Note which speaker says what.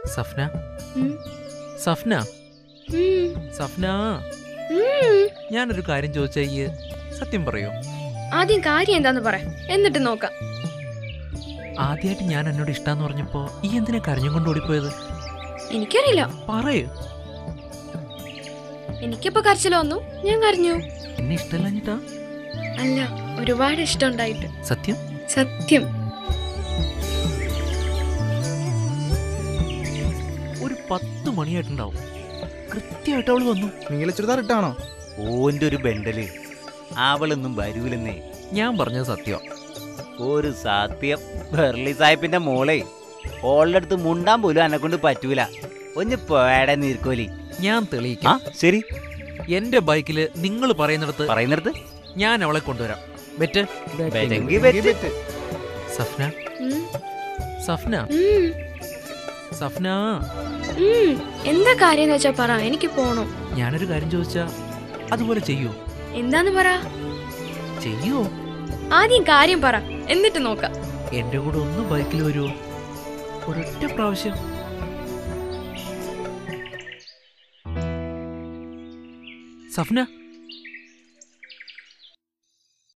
Speaker 1: സഫ്ന
Speaker 2: ഉം.
Speaker 1: സഫ്ന
Speaker 2: ഉം.
Speaker 1: സഫ്ന
Speaker 2: ഉം.
Speaker 1: ഞാനൊരു കാര്യം ചോദിച്ചാ ഈ സത്യം പറയോ
Speaker 2: ആദ്യം കാര്യം എന്താന്ന് പറ എന്നിട്ട് നോക്കാം
Speaker 1: ആദ്യമായിട്ട് ഞാൻ എന്നോട് ഇഷ്ടാന്ന് പറഞ്ഞപ്പോ ഈ എന്തിനാ കരഞ്ഞും കൊണ്ട് ഓടിപ്പോയത്
Speaker 2: എനിക്കറിയില്ല
Speaker 1: പറയൂ
Speaker 2: എനിക്കിപ്പോ കരച്ചിൽ വന്നു ഞാൻ കരഞ്ഞു
Speaker 1: എന്നെ ഇഷ്ടമല്ലഞ്ഞിട്ടാ
Speaker 2: അല്ല ഒരുപാട് ഇഷ്ടമുണ്ടായിട്ട്
Speaker 1: സത്യം
Speaker 2: സത്യം
Speaker 1: ഒരു പത്ത് മണിയായിട്ടുണ്ടാവും കൃത്യമായിട്ട് അവള് വന്നു
Speaker 3: നീലച്ചുരിദാർ ഇട്ടാണോ
Speaker 4: ഓന്റെ ഒരു ബെണ്ടല് അവളൊന്നും വരൂലെന്നേ
Speaker 1: ഞാൻ പറഞ്ഞത് സത്യം
Speaker 4: ഒരു സത്യം ബെർലി സാഹിബിന്റെ മോളെ ഓളുടെ അടുത്ത് മുണ്ടാൻ പോലും എന്നെ കൊണ്ട് പറ്റൂല ഒന്ന് പേടെ നീർക്കോലി
Speaker 1: ഞാൻ
Speaker 4: ആ
Speaker 1: തെളിയിക്കാം
Speaker 4: ശരി
Speaker 1: എന്റെ ബൈക്കില് നിങ്ങൾ പറയുന്നിടത്ത്
Speaker 4: പറയുന്നിടത്ത്
Speaker 1: ഞാൻ അവളെ കൊണ്ടുവരാം ബെറ്റ്
Speaker 4: ബെറ്റെങ്കി ബെറ്റ്.
Speaker 1: സഫ്ന
Speaker 2: ഉം.
Speaker 1: സഫ്ന
Speaker 2: ഉം.
Speaker 1: സഫ്ന
Speaker 2: ഉം. എന്താ കാര്യം വെച്ചാ പറ എനിക്ക് പോണം
Speaker 1: ഞാനൊരു കാര്യം ചോദിച്ചാ അതുപോലെ ചെയ്യൂ
Speaker 2: എന്താന്ന് പറ
Speaker 1: ചെയ്യൂ
Speaker 2: ആദ്യം കാര്യം പറ എന്നിട്ട് നോക്കാം
Speaker 1: എന്റെ കൂടെ ഒന്ന് ബൈക്കിൽ വരുമോ ഒരൊറ്റ പ്രാവശ്യം സഫ്ന